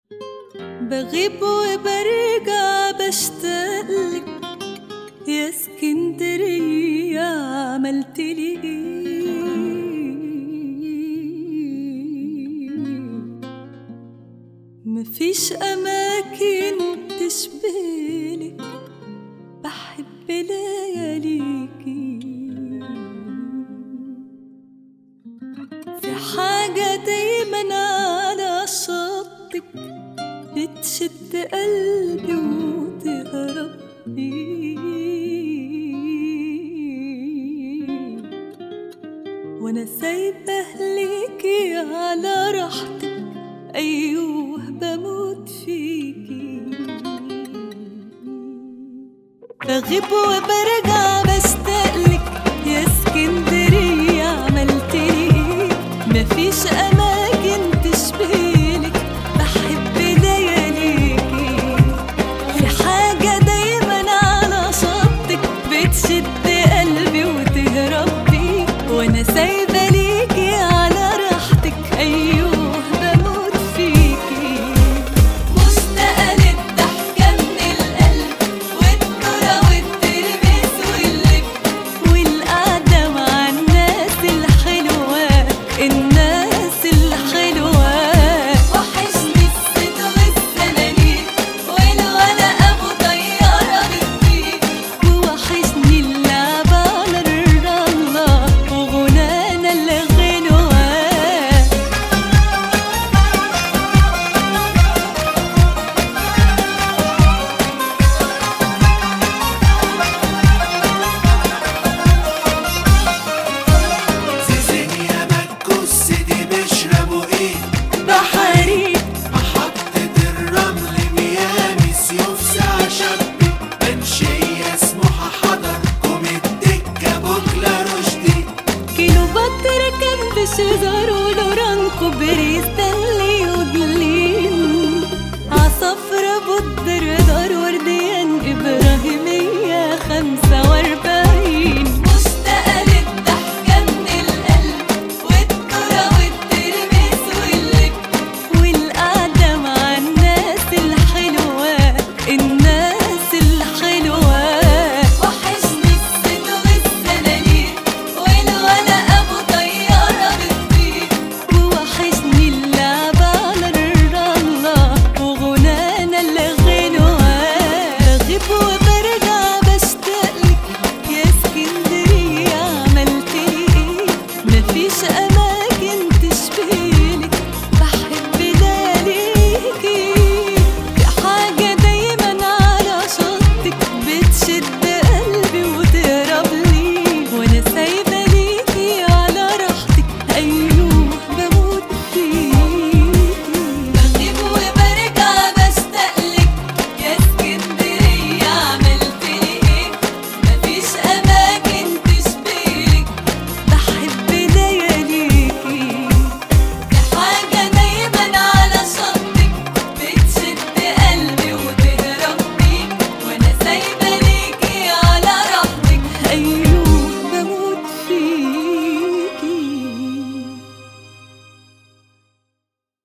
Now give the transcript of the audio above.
بغيب وبرجع بشتاقلك يا اسكندرية عملت لي مفيش أماكن تشبهلك بحب لياليكي في حاجة دايما على شطك بتشد قلبي وتهرب بيه وانا سايبه ليكي على راحتك ايوه بموت فيكي بغيب وبرجع بشتاقلك يا اسكندرية عملتلي ايه مفيش اماكن تشبهلك بحب لياليكي في حاجة دايما على شطك بتشد قلبي وتهرب بيه وانا سايبة ليكي على راحتك ايوه بموت فيكي مشتاقة للضحكة من القلب والذرة والترمس واللب والقعدة مع الناس الحلوة الناس الحلوة وحشني الصيد والسنانير والولا أبو طيارة بتطير ووحشني اللعب على الرملة وغنانا الغنوة زيزينيا مكوس دي بيشربوا ايه بحري محطة الرمل ميامي سيوف ساعة شبي منشية اسمها حضر قوم الدكة بكلة رشدي كيلو بطر كان بشجر ولوران كوبري ستانلي وجليم عصفرة بودر دار وردي